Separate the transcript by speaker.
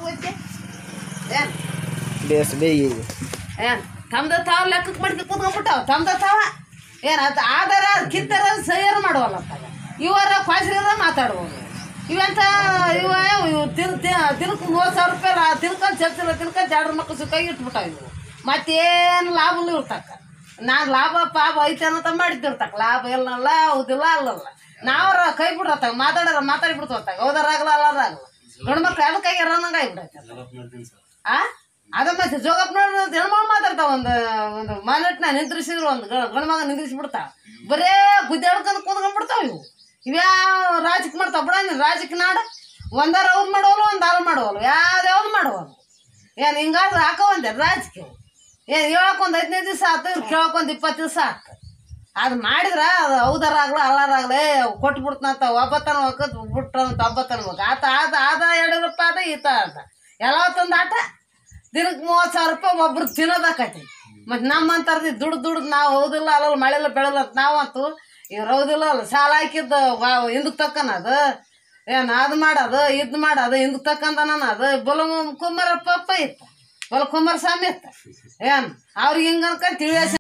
Speaker 1: ಹೋಯ್ತೆ ಏನು
Speaker 2: ಬೇಸ್ ಬೇಯಿ
Speaker 1: ಏನ್ ತಮ್ದ ತಾವ ಲೆಕ್ಕಕ್ಕೆ ಮಡ್ಕೆ ಕೂತ್ಕೊಂಡ್ಬಿಟ್ಟಾವ ತಮ್ದ ತಾವ ಏನು ಅದು ಆಧಾರ ಕಿತ್ತರ ಸಹಿಯರ್ ಮಾಡುವಲ್ಲ ಇವರ ಕ್ವಾಸ್ರಿರ ಮಾತಾಡ್ಬೋದು ಇವೆಂತ ಇವ ಇವು ತಿನ್ ತಿನ್ಕ ಮೂವತ್ತು ಸಾವಿರ ರೂಪಾಯಿ ಲಾ ತಿನ್ಕೊಂಡು ಚರ್ಚಿಲ್ಲ ತಿನ್ಕೊಂಡು ಜಾಡ್ರ ಮಕ್ಕಳು ಸುತ್ತಾಗಿ ಇಟ್ಬಿಟ್ಟಾವ ಇವು ಮತ್ತೇನು ಲಾಭನೂ ಇರ್ತಕ್ಕ ನಾನು ಲಾಭ ಪಾಪ ಐತೆ ಅನ್ನೋ ಮಾಡಿದ್ದಿರ್ತಕ್ಕ ಲಾಭ ಇಲ್ಲಲ್ಲ ಹೌದಿಲ್ಲ ಅಲ್ಲಲ್ಲ ನಾವ್ರ ಕೈ ಬಿಡ್ರತ್ತಾಗ ಮಾತಾಡೋರ ಮಾತಾಡ್ಬಿಡ್ತಾಗ ಹೌದಾರಾಗಲ್ಲ ಅಲ್ಲಾರಾಗಲ್ಲ ಗಂಡು ಮಕ್ಳು ಅದಕ್ಕಾಗಿ ಅನ್ನಂಗೆ ಆಗ್ಬಿಡತ್ತೆ ಆ ಅದ ಮತ್ತೆ ಜೋಗಪ್ಪನ ಹೆಣ್ಮಗ ಮಾತಾಡ್ತಾವ ಒಂದು ಒಂದು ಮಾನಟ್ನ ನಿಂದ್ರಿಸಿದ್ರು ಒಂದು ಗಂಡ ಮಗ ನಿಂದ್ರಿಸ್ಬಿಡ್ತಾವ ಬರೇ ಗುದ್ದಾಡ್ಕೊಂಡು ಕೂತ್ಕೊಂಡ್ಬಿಡ್ತಾವ ಇವು ಇವ್ಯಾವ ರಾಜಕೀಯ ಮಾಡ್ತಾವ ಬಿಡ ನೀನು ರಾಜಕೀಯ ನಾಡ ಒಂದಾರ ಅವ್ರು ಮಾಡೋವಲ್ಲ ಒಂದು ಹಾಲು ಮಾಡೋವಲ್ಲ ಯಾವ್ದು ಮಾಡೋವಲ್ಲ ಏನು ಹಿಂಗಾದ್ರೆ ಹಾಕೋವಂದೆ ರಾಜಕೀಯ ಏನು ಹೇಳಕ್ ಒಂದು ಹದಿನೈದು ದಿವಸ ಆತು ಇವ್ರು ಕೇಳಕ್ ಒಂದು ಇಪ್ಪತ್ತು ದಿವಸ ಆತು ಅದು ಮಾಡಿದ್ರ ಅದು ಹೌದಾರಾಗ್ಲ ಅಲ್ಲಾರಾಗ್ಲೇ ಕೊಟ್ಬಿಡ್ತಂತ ಒಬ್ಬತನ ಒಕ್ಕತ್ ಬಿಟ್ರಂತ ಒಬ್ಬತನ ಹೋಗ ಆತ ಆದ ಆದ ಯಡಿಯೂರಪ್ಪ ಆದ ಈತ ಆದ ಎಲ್ಲ ತಂದು ಆಟ ದಿನಕ್ಕೆ ಮೂವತ್ತು ಸಾವಿರ ರೂಪಾಯಿ ಒಬ್ರು ತಿನ್ನೋದಾಕೈತಿ ಮತ್ತು ನಮ್ಮಂತಾರ್ದು ದುಡ್ಡು ದುಡ್ದು ನಾವು ಹೌದಿಲ್ಲ ಅಲ್ಲ ಮಳೆಲ್ಲ ಬೆಳೆಲ್ಲ ಅಂತ ನಾವಂತೂ ಇವ್ರು ಹೌದಿಲ್ಲ ಅಲ್ಲ ಸಾಲ ಹಾಕಿದ್ದು ಹಿಂದಕ್ಕೆ ತಕ್ಕನದು ಏನು ಅದು ಮಾಡೋದು ಇದು ಮಾಡೋದು ಹಿಂದಕ್ಕೆ ತಕ್ಕಂದನ ಅದು ಬಲ ಕುಮಾರಪ್ಪ ಇತ್ತು ಬಲ ಕುಮಾರಸ್ವಾಮಿ ಇತ್ತು ಏನು ಅವ್ರಿಗೆ ಹಿಂಗೆ ಅನ್ಕೊಂಡು ತಿಳಿಯ